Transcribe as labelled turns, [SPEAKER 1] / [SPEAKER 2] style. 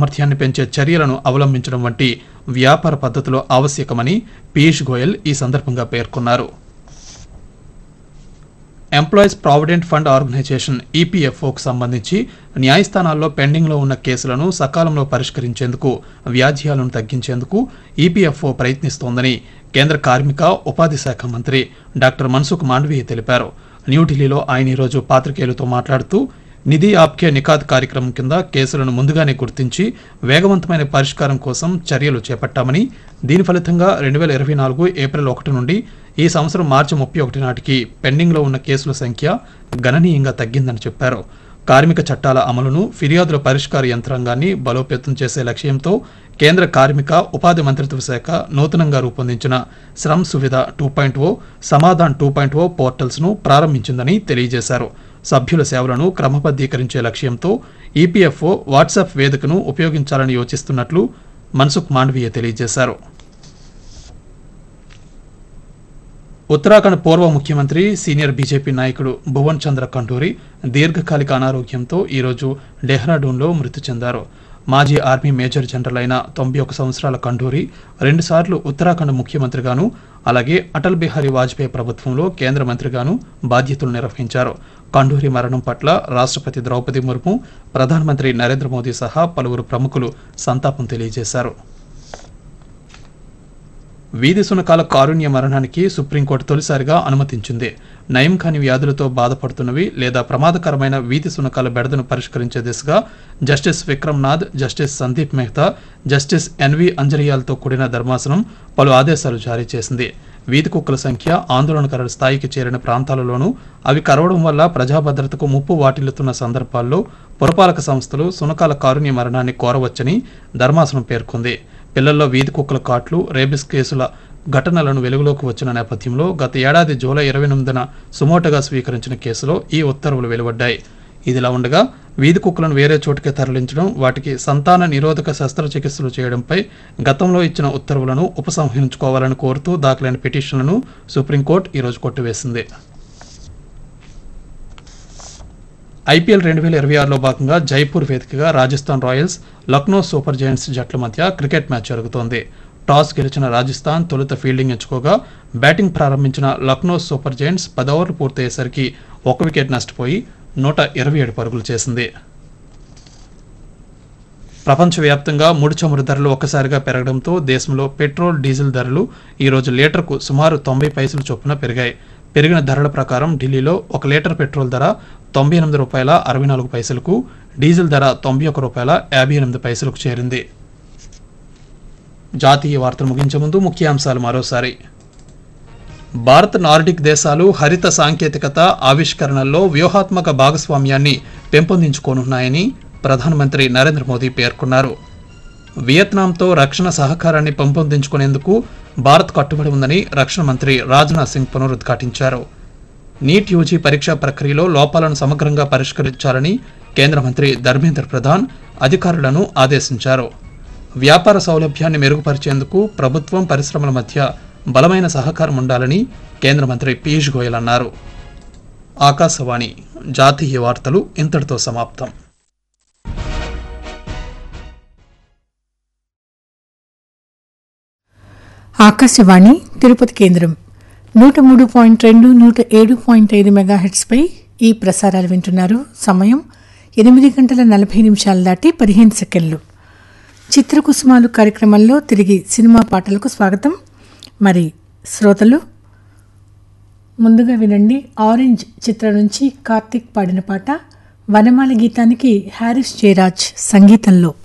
[SPEAKER 1] సామర్థ్యాన్ని పెంచే చర్యలను అవలంబించడం వంటి వ్యాపార పద్ధతులు ఆవశ్యకమని పీయూష్ గోయల్ ఈ సందర్భంగా పేర్కొన్నారు ఎంప్లాయీస్ ప్రావిడెంట్ ఫండ్ ఆర్గనైజేషన్ ఈపీఎఫ్ఓకు సంబంధించి న్యాయస్థానాల్లో పెండింగ్లో ఉన్న కేసులను సకాలంలో పరిష్కరించేందుకు వ్యాజ్యాలను తగ్గించేందుకు ఈపీఎఫ్ఓ ప్రయత్నిస్తోందని కేంద్ర కార్మిక ఉపాధి శాఖ మంత్రి డాక్టర్ మన్సుఖ్ మాండవీయ తెలిపారు న్యూఢిల్లీలో ఆయన ఈరోజు పాత్రికేయులతో మాట్లాడుతూ నిధి ఆప్కే నికాద్ కార్యక్రమం కింద కేసులను ముందుగానే గుర్తించి వేగవంతమైన పరిష్కారం కోసం చర్యలు చేపట్టామని దీని ఫలితంగా రెండు వేల ఇరవై నాలుగు ఏప్రిల్ ఒకటి నుండి ఈ సంవత్సరం మార్చి ముప్పై ఒకటి నాటికి పెండింగ్లో ఉన్న కేసుల సంఖ్య గణనీయంగా తగ్గిందని చెప్పారు కార్మిక చట్టాల అమలును ఫిర్యాదుల పరిష్కార యంత్రాంగాన్ని బలోపేతం చేసే లక్ష్యంతో కేంద్ర కార్మిక ఉపాధి మంత్రిత్వ శాఖ నూతనంగా రూపొందించిన Shram Suvidha two point O Samadhan two point O పోర్టల్స్ను ప్రారంభించిందని తెలియజేశారు సభ్యుల సేవలను క్రమబద్ధీకరించే లక్ష్యంతో ఈపీఎఫ్ఓ వాట్సాప్ వేదికను ఉపయోగించాలని యోచిస్తున్నట్లు మన్సుఖ్ మాండవీయ తెలియజేశారు ఉత్తరాఖండ్ పూర్వ ముఖ్యమంత్రి సీనియర్ బీజేపీ నాయకుడు భువన్ చంద్ర కంటూరి దీర్ఘకాలిక అనారోగ్యంతో ఈరోజు డెహ్రాడూన్లో మృతి చెందారు మాజీ ఆర్మీ మేజర్ జనరల్ అయిన తొంభై ఒక సంవత్సరాల కండూరి రెండుసార్లు ఉత్తరాఖండ్ ముఖ్యమంత్రిగాను అలాగే అటల్ బిహారీ వాజ్పేయి ప్రభుత్వంలో కేంద్ర మంత్రిగాను బాధ్యతలు నిర్వహించారు కండూరి మరణం పట్ల రాష్ట్రపతి ద్రౌపది ముర్ము ప్రధానమంత్రి నరేంద్ర మోదీ సహా పలువురు ప్రముఖులు సంతాపం తెలియజేశారు వీధి సునకాల కారుణ్య మరణానికి సుప్రీంకోర్టు తొలిసారిగా అనుమతించింది నయం కాని వ్యాధులతో బాధపడుతున్నవి లేదా ప్రమాదకరమైన వీధి సునకాల బెడదను పరిష్కరించే దిశగా justice Vikram Nath justice Sandeep Mehta justice N అంజలియాలతో కూడిన ధర్మాసనం పలు ఆదేశాలు జారీ చేసింది వీధి కుక్కల సంఖ్య ఆందోళనకర స్థాయికి చేరిన ప్రాంతాలలోనూ అవి కరవడం వల్ల ప్రజాభద్రతకు ముప్పు వాటిల్లుతున్న సందర్భాల్లో పురపాలక సంస్థలు సునకాల కారుణ్య మరణాన్ని కోరవచ్చని ధర్మాసనం పేర్కొంది పిల్లల్లో వీధి కుక్కల కాట్లు రేబిస్ కేసుల ఘటనలను వెలుగులోకి వచ్చిన నేపథ్యంలో గత ఏడాది జూలై ఇరవై ఎనిమిదిన సుమోటగా స్వీకరించిన కేసులో ఈ ఉత్తర్వులు వెలువడ్డాయి ఇదిలా ఉండగా వీధి కుక్కలను వేరే చోటుకి తరలించడం వాటికి సంతాన నిరోధక శస్త్రచికిత్సలు చేయడంపై గతంలో ఇచ్చిన ఉత్తర్వులను ఉపసంహరించుకోవాలని కోరుతూ దాఖలైన పిటిషన్లను సుప్రీంకోర్టు ఈరోజు కొట్టివేసింది ఐపీఎల్ రెండు వేల ఇరవై ఆరులో భాగంగా జైపూర్ వేదికగా Rajasthan Royals Lucknow Super Giants జట్ల మధ్య క్రికెట్ మ్యాచ్ జరుగుతోంది టాస్ గెలిచిన రాజస్థాన్ తొలుత ఫీల్డింగ్ ఎంచుకోగా బ్యాటింగ్ ప్రారంభించిన లక్నో సూపర్ జైంట్స్ పది ఓవర్లు పూర్తయ్యేసరికి ఒక వికెట్ నష్టపోయి నూట ఇరవై ఏడు పరుగులు చేసింది ప్రపంచవ్యాప్తంగా ముడి చమురు ధరలు ఒక్కసారిగా పెరగడంతో దేశంలో పెట్రోల్ డీజిల్ ధరలు ఈరోజు లీటర్కు సుమారు తొంభై పైసలు చొప్పున పెరిగాయి పెరిగిన ధరల ప్రకారం ఢిల్లీలో ఒక లీటర్ పెట్రోల్ ధర తొంభై ఎనిమిది రూపాయల అరవై నాలుగు పైసలకు డీజిల్ ధర తొంభై ఒక రూపాయల యాభై ఎనిమిది పైసలకు చేరింది జాతీయ వార్తలు ముగించే ముందు ముఖ్యాంశాలు మరోసారి భారత్ నార్డిక్ దేశాలు హరిత సాంకేతికత ఆవిష్కరణల్లో వ్యూహాత్మక భాగస్వామ్యాన్ని పెంపొందించుకోనున్నాయని ప్రధానమంత్రి నరేంద్ర మోదీ పేర్కొన్నారు వియత్నాంతో రక్షణ సహకారాన్ని పెంపొందించుకునేందుకు భారత్ కట్టుబడి ఉందని రక్షణ మంత్రి రాజ్నాథ్ సింగ్ పునరుద్ఘాటించారు నీట్ యూజీ పరీక్షా ప్రక్రియలో లోపాలను సమగ్రంగా పరిష్కరించాలని కేంద్ర మంత్రి ధర్మేంద్ర ప్రధాన్ అధికారులను ఆదేశించారు వ్యాపార సౌలభ్యాన్ని మెరుగుపరిచేందుకు ప్రభుత్వం పరిశ్రమల మధ్య బలమైన సహకారం ఉండాలని కేంద్ర మంత్రి పీయూష్ గోయల్ అన్నారు ఆకాశవాణి జాతీయ వార్తలు ఇంతటితో సమాప్తం
[SPEAKER 2] ఆకాశవాణి తిరుపతి కేంద్రం నూట మూడు పాయింట్ రెండు నూట ఏడు పాయింట్ ఐదు మెగాహెట్స్పై ఈ ప్రసారాలు వింటున్నారు సమయం ఎనిమిది గంటల నలభై నిమిషాలు దాటి పదిహేను సెకండ్లు చిత్రకుసుమాలు కార్యక్రమంలో తిరిగి సినిమా పాటలకు స్వాగతం మరి శ్రోతలు ముందుగా వినండి ఆరెంజ్ చిత్రం నుంచి కార్తిక్ పాడిన పాట వనమాల గీతానికి హ్యారిస్ జయరాజ్ సంగీతంలో